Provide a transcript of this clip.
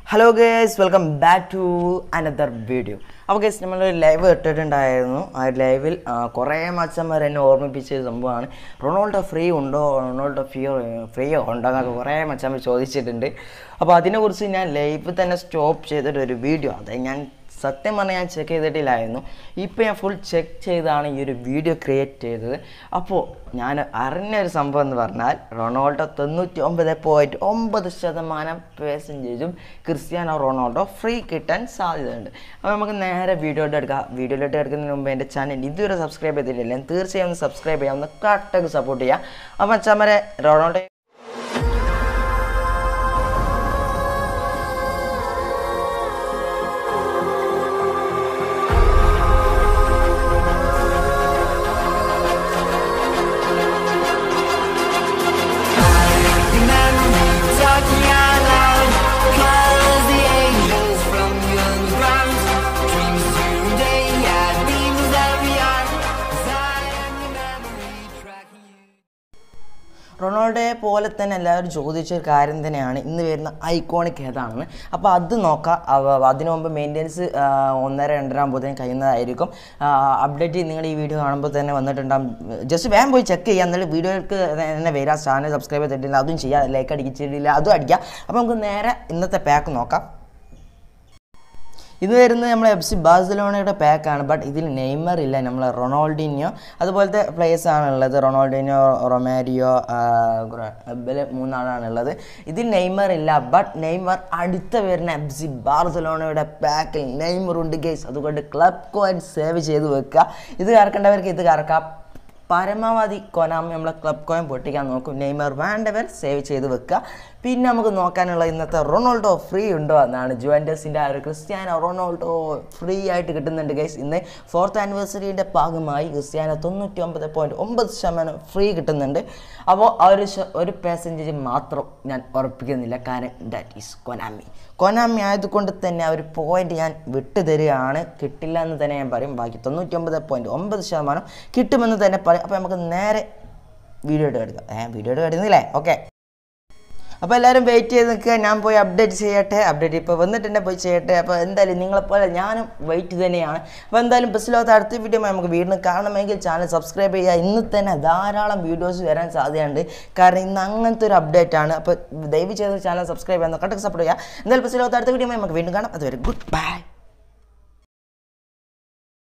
Hello guys welcome back to another video അപ്പോൾ guys നമ്മൾ live ഇട്ടിട്ടുണ്ടായിരുന്നു ആ ലൈവിൽ കുറേ മച്ചന്മാർ എന്നെ ഓർമ്മിപ്പിച്ച ഒരു സംഭവമാണ് റൊണാൾഡോ ഫ്രീ ഉണ്ടോ റൊണാൾഡോ ഫിയോ ഫ്രീ ഉണ്ടോ എന്നൊക്കെ കുറേ മച്ചന്മാർ ചോദിച്ചിട്ടുണ്ട് അപ്പോൾ അതിനെക്കുറിച്ച് ഞാൻ ലൈവ് തന്നെ സ്റ്റോപ്പ് ചെയ്തിട്ട് ഒരു വീഡിയോ അത് ഞാൻ സത്യം പറഞ്ഞാൽ ഞാൻ ചെക്ക് ചെയ്തിട്ടില്ലായിരുന്നു ഇപ്പോൾ ഞാൻ ഫുൾ ചെക്ക് ചെയ്താണ് ഈ ഒരു വീഡിയോ ക്രിയേറ്റ് ചെയ്തത് അപ്പോൾ ഞാൻ അറിഞ്ഞ ഒരു സംഭവം എന്ന് പറഞ്ഞാൽ റൊണാൾഡോ തൊണ്ണൂറ്റി ഒമ്പത് പോയിൻറ്റ് ഒമ്പത് ശതമാനം പേഴ്സൻറ്റേജും ക്രിസ്ത്യാനോ റൊണാൾഡോ ഫ്രീ കിട്ടാൻ സാധ്യതയുണ്ട് അപ്പോൾ നമുക്ക് നേരെ വീഡിയോയിട്ട് എടുക്കാം വീഡിയോയിലോട്ട് എടുക്കുന്നതിന് മുമ്പ് എൻ്റെ ചാനൽ ഇതുവരെ സബ്സ്ക്രൈബ് ചെയ്തിട്ടില്ല തീർച്ചയായും ഒന്ന് സബ്സ്ക്രൈബ് ചെയ്യാം ഒന്ന് കറക്റ്റായിട്ട് സപ്പോർട്ട് ചെയ്യുക അപ്പോൾ അച്ഛാമരെ Ronaldo Talking out loud, calls the angels from young ground. Dreams today, yeah, dreams that we are. As I am your memory, tracking you. റൊണാൾഡോയെ പോലെ തന്നെ എല്ലാവരും ചോദിച്ച ഒരു കാര്യം തന്നെയാണ് ഇന്ന് വരുന്ന ഐക്കോണിക് ഏതാണെന്ന് അപ്പോൾ അത് നോക്കാം അവ- അതിനു മുമ്പ് മെയിൻ്റെനൻസ് ഒന്നര രണ്ടര ആകുമ്പോഴത്തേനും കഴിയുന്നതായിരിക്കും അപ്ഡേറ്റ് നിങ്ങൾ ഈ വീഡിയോ കാണുമ്പോൾ തന്നെ വന്നിട്ടുണ്ടാകും ജസ്റ്റ് വേഗം പോയി ചെക്ക് ചെയ്യാം എന്നിട്ട് വീഡിയോക്ക് തന്നെ വരാം ചാനൽ സബ്സ്ക്രൈബ് ചെയ്തിട്ടില്ല അതും ചെയ്യാം ലൈക്ക് അടിച്ചിട്ടില്ല അതും അടിക്കാം അപ്പോൾ നമുക്ക് നേരെ ഇന്നത്തെ പാക്ക് നോക്കാം ഇത് വരുന്നത് നമ്മൾ എഫ് സി ബാഴ്സലോണയുടെ പാക്കാണ് ബട്ട് ഇതിൽ നെയ്മർ ഇല്ല നമ്മൾ റൊണാൾഡിനിയോ അതുപോലത്തെ പ്ലേയേഴ്സ് ആണ് ഉള്ളത് റൊണാൾഡിനിയോ റൊമാരിയോ ഇവര് മൂന്നാളാണ് ഉള്ളത് ഇതിൽ നെയ്മർ ഇല്ല ബട്ട് നെയ്മർ അടുത്ത വരുന്ന എഫ് സി ബാർസലോണയുടെ പാക്കിൽ നെയ്മർ ഉണ്ട് ഗേസ് അതുകൊണ്ട് ക്ലബ് കോയിൻ സേവ് ചെയ്ത് വെക്കുക ഇത് കറക്കേണ്ടവർക്ക് ഇത് കറക്കാം പരമാവധി കൊനാമി നമ്മളെ ക്ലബ് കോയിൻ പൊട്ടിക്കാൻ നോക്കും നെയ്മർ വേണ്ടവർ സേവ് ചെയ്ത് വെക്കുക പിന്നെ നമുക്ക് നോക്കാനുള്ള ഇന്നത്തെ റൊണാൾഡോ ഫ്രീ ഉണ്ടോ എന്നാണ് ജുവൻഡസിൻ്റെ ആ ഒരു ക്രിസ്ത്യാനോ റൊണാൾഡോ ഫ്രീ ആയിട്ട് കിട്ടുന്നുണ്ട് ഗൈസ് ഇന്ന് ഫോർത്ത് ആനിവേഴ്സറിയുടെ ഭാഗമായി ക്രിസ്ത്യാനോ തൊണ്ണൂറ്റി ഒമ്പത് പോയിൻറ്റ് ഒമ്പത് ശതമാനം ഫ്രീ കിട്ടുന്നുണ്ട് അപ്പോൾ ആ ഒരു ശ- ഒരു പെർസെൻറ്റേജ് മാത്രം ഞാൻ ഉറപ്പിക്കുന്നില്ല കാരണം ദാറ്റ് ഈസ് കൊനാമി കൊനാമി ആയതുകൊണ്ട് തന്നെ ആ ഒരു പോയിന്റ് ഞാൻ വിട്ടു തരികയാണ് കിട്ടില്ല എന്ന് തന്നെ ഞാൻ പറയും ബാക്കി തൊണ്ണൂറ്റി ഒമ്പത് പോയിൻറ്റ് ഒമ്പത് ശതമാനം കിട്ടുമെന്ന് തന്നെ പറയും അപ്പോൾ നമുക്ക് നേരെ വീഡിയോ ഇട്ട് എടുക്കാം ഏ വീഡിയോ ഇട്ട് എടുക്കുന്നില്ലേ ഓക്കെ അപ്പോൾ എല്ലാവരും വെയിറ്റ് ചെയ്ത് നിൽക്കുക ഞാൻ പോയി അപ്ഡേറ്റ് ചെയ്യട്ടെ അപ്ഡേറ്റ് ഇപ്പോൾ വന്നിട്ടുണ്ട് പോയി ചെയ്യട്ടെ അപ്പോൾ എന്തായാലും നിങ്ങളെപ്പോലെ ഞാനും വെയിറ്റ് തന്നെയാണ് അപ്പോൾ എന്തായാലും ബസ്സിലോട്ട് അടുത്ത വീഡിയോ നമുക്ക് വീണ്ടും കാണണമെങ്കിൽ ചാനൽ സബ്സ്ക്രൈബ് ചെയ്യുക ഇന്ന് തന്നെ ധാരാളം വീഡിയോസ് വരാൻ സാധ്യതയുണ്ട് കാരണം ഇന്ന് അങ്ങനത്തെ ഒരു അപ്ഡേറ്റ് ആണ് അപ്പോൾ ദയവ് ചെയ്ത് ചാനൽ സബ്സ്ക്രൈബ് ചെയ്യാൻ കട്ടക്ക് സപ്പോർട്ട് ചെയ്യുക എന്തായാലും ബസ്സിലോട്ട് അടുത്ത വീഡിയോ നമുക്ക് വീണ്ടും കാണാം അതുവരെ ഗുഡ് ബൈ